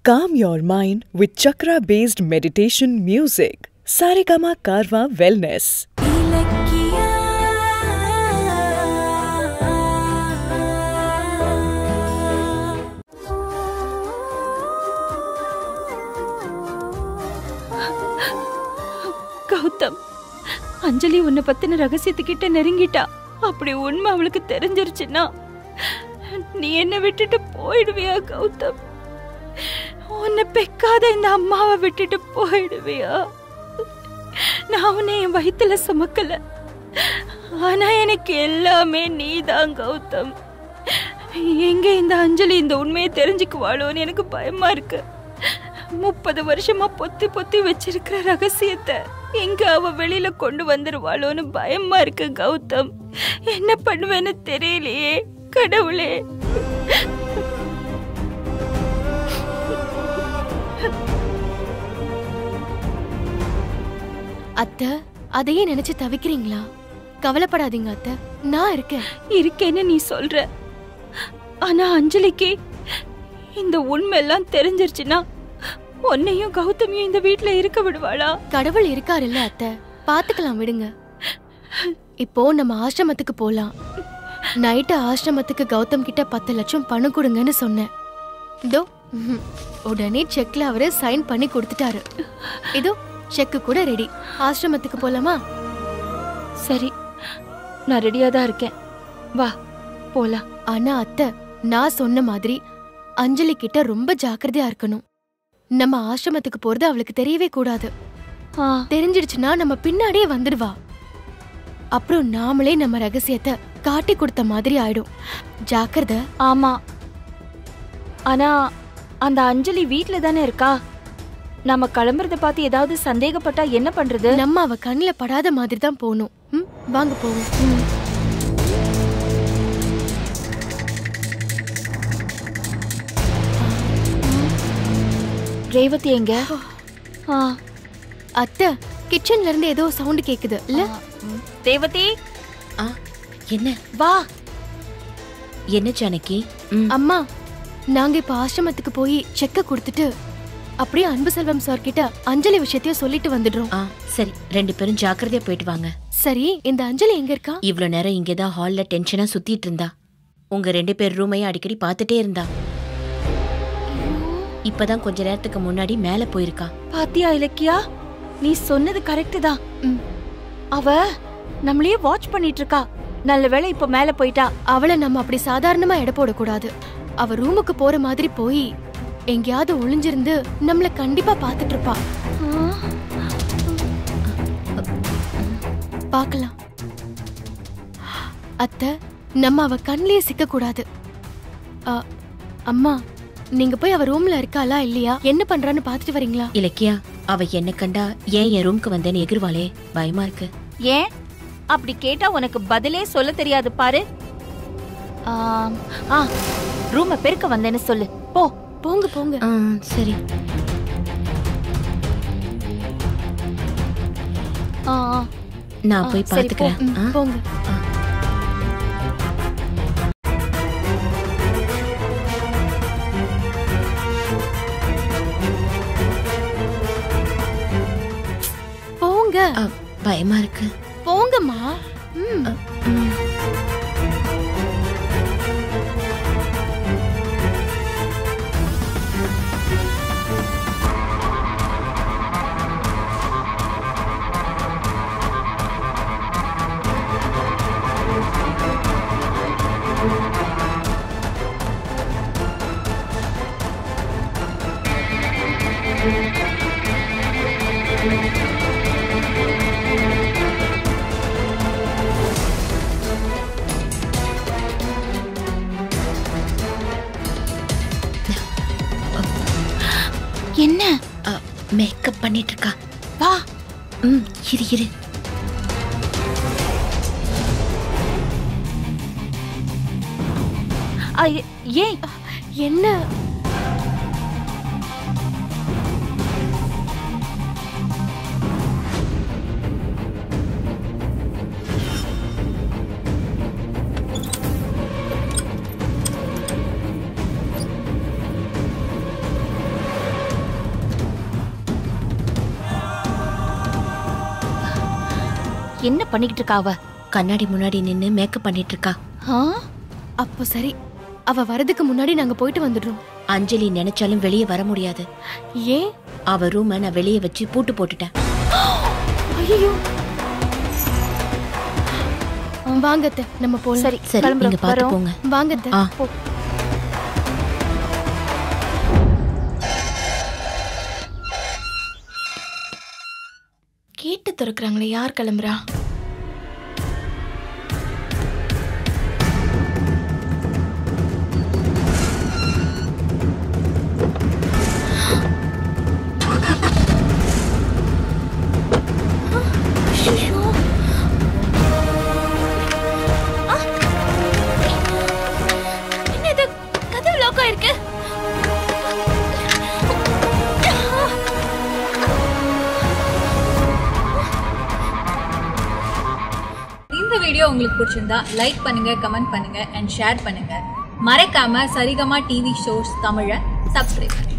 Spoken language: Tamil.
Calm your mind with chakra based meditation music. Saregama Karwa Wellness. Gautham அஞ்சலி உன்னை பத்தின ரகசியத்துக்கிட்ட நெருங்கிட்டா அப்படி உண்மை அவளுக்கு தெரிஞ்சிருச்சுன்னா நீ என்ன விட்டுட்டு போயிடுவியா கௌதம் உன்னை பெக்காத இந்த அம்மாவை விட்டுட்டு போயிடுவியா நான் உன்னை என் வயித்துல சுமக்கல ஆனா எனக்கு எல்லாமே நீதான் கௌதம் எங்க இந்த அஞ்சலி இந்த உண்மையை தெரிஞ்சுக்குவாளோன்னு எனக்கு பயமா இருக்கு முப்பது வருஷமா பொத்தி பொத்தி வச்சிருக்கிற ரகசியத்தை எங்க அவ வெளியில கொண்டு வந்துருவாளோன்னு பயமா இருக்கு கௌதம் என்ன பண்ணுவேன்னு தெரியலையே கடவுளே அத்தை அதையே நினைச்சு தவிக்கிறீங்களா கவலைப்படாதீங்க அத்தை நான் இருக்கேன் இருக்கேன்னு நீ சொல்ற ஆனா அஞ்சலிக்கு இந்த உண்மை எல்லாம் தெரிஞ்சிருச்சுன்னா உன்னையும் கௌதமியும் இந்த வீட்ல இருக்க விடுவாளா கடவுள் இருக்காருல்ல அத்தை பாத்துக்கலாம் விடுங்க இப்போ நம்ம ஆசிரமத்துக்கு போலாம் நைட்டு ஆசிரமத்துக்கு கௌதம் கிட்ட பத்து லட்சம் பணம் கொடுங்கன்னு சொன்னேன் இதோ ம்ஹும். உடனே செக்ல அவரு சைன் பண்ணி கொடுத்துட்டாரு இதோ செக்கு கூட ரெடி ஆசிரமத்துக்கு போலாமா சரி நான் ரெடியா தான் இருக்கேன் வா போலாம் ஆனா அத்தை நான் சொன்ன மாதிரி அஞ்சலி கிட்ட ரொம்ப ஜாக்கிரதையா இருக்கணும் நம்ம ஆசிரமத்துக்கு போறது அவளுக்கு தெரியவே கூடாது ஆ தெரிஞ்சிடுச்சுன்னா நம்ம பின்னாடியே வந்துடுவா அப்புறம் நாமளே நம்ம ரகசியத்தை காட்டி கொடுத்த மாதிரி ஆயிடும் ஜாக்கிரதை ஆமா ஆனா அந்த அஞ்சலி வீட்ல தானே இருக்கா நம்ம கிளம்புறத பார்த்து ஏதாவது சந்தேகப்பட்டா என்ன பண்றது நம்ம அவ கண்ணுல படாத மாதிரி தான் போகணும் ம், வாங்க போவோம் ம். ரேவதி எங்க ஆ, அத்தை கிச்சன்ல இருந்து ஏதோ சவுண்ட் கேக்குது இல்ல ரேவதி ஆ என்ன வா என்ன ஜானகி ம், அம்மா நாங்க இப்ப ஆசிரமத்துக்கு போய் செக்க கொடுத்துட்டு அப்படியே அன்பு செல்வம் சார் கிட்ட அஞ்சலி விஷயத்தையும் சொல்லிட்டு வந்துடுறோம் ஆ சரி ரெண்டு பேரும் ஜாக்கிரதையா போயிட்டு வாங்க சரி இந்த அஞ்சலி எங்க இருக்கா இவ்ளோ நேரம் இங்கதான் ஹால்ல டென்ஷனா சுத்திட்டு இருந்தா உங்க ரெண்டு பேர் ரூமையும் அடிக்கடி பார்த்துட்டே இருந்தா இப்பதான் கொஞ்ச நேரத்துக்கு முன்னாடி மேல போயிருக்கா பாத்தியா இலக்கியா நீ சொன்னது கரெக்ட் தான் ம். அவ நம்மளையே வாட்ச் பண்ணிட்டு இருக்கா நல்ல வேளை இப்ப மேல போயிட்டா அவளை நம்ம அப்படி சாதாரணமா எடை போடக்கூடாது அவ ரூமுக்கு போற மாதிரி போய் எங்கேயாவது ஒளிஞ்சிருந்து நம்மள கண்டிப்பா பாத்துட்டு இருப்பா பார்க்கலாம் அத்தை நம்ம அவ கண்ணிலேயே சிக்க கூடாது அம்மா நீங்க போய் அவ ரூம்ல இருக்காளா இல்லையா என்ன பண்றான்னு பாத்துட்டு வரீங்களா இலக்கியா அவ என்ன கண்டா ஏன் என் ரூம்க்கு வந்தேன்னு எகிர்வாளே பயமா இருக்கு ஏன் அப்படி கேட்டா உனக்கு பதிலே சொல்ல தெரியாது பாரு ஆம், ஆ ரூம பெருக்க வந்தேன்னு சொல்லு போ போங்க போங்க ஆ, சரி ஆ, ஆ. நான் ஆ, போய் சரி, போ. பாத்துக்கிறேன் ம், ஆ? போங்க போங்க ஆ, பயமா இருக்கு போங்கம்மா ம் ம். என்ன ஆ, மேக்கப் பண்ணிட்டு இருக்கா வா ம் இரு இரு ஆ, ஏ- ஏன் என்ன என்ன பண்ணிக்கிட்டு இருக்கா அவ கண்ணாடி முன்னாடி நின்னு மேக்கப் பண்ணிட்டு இருக்கா ஆ? அப்போ சரி அவ வரதுக்கு முன்னாடி நாங்க போயிட்டு வந்துடுறோம் அஞ்சலி நினைச்சாலும் வெளியே வர முடியாது ஏன் அவ ரூமை நான் வெளியே வச்சு பூட்டு போட்டுட்டேன் ஐயோ வாங்கத்த நம்ம போலாம் சரி சரி கிளம்புறோம். நீங்க பாத்து வரோம். போங்க வாங்கத்த ஆ. போ. கேட்டு திறக்கிறாங்களே யார் கிளம்புறா என்னது கதவு லாக் ஆயிருக்கு இந்த வீடியோ உங்களுக்கு பிடிச்சிருந்தா லைக் பண்ணுங்க கமெண்ட் பண்ணுங்க அண்ட் ஷேர் பண்ணுங்க மறக்காம சரிகமா டிவி ஷோஸ் தமிழை சப்ஸ்கிரைப் பண்ணுங்க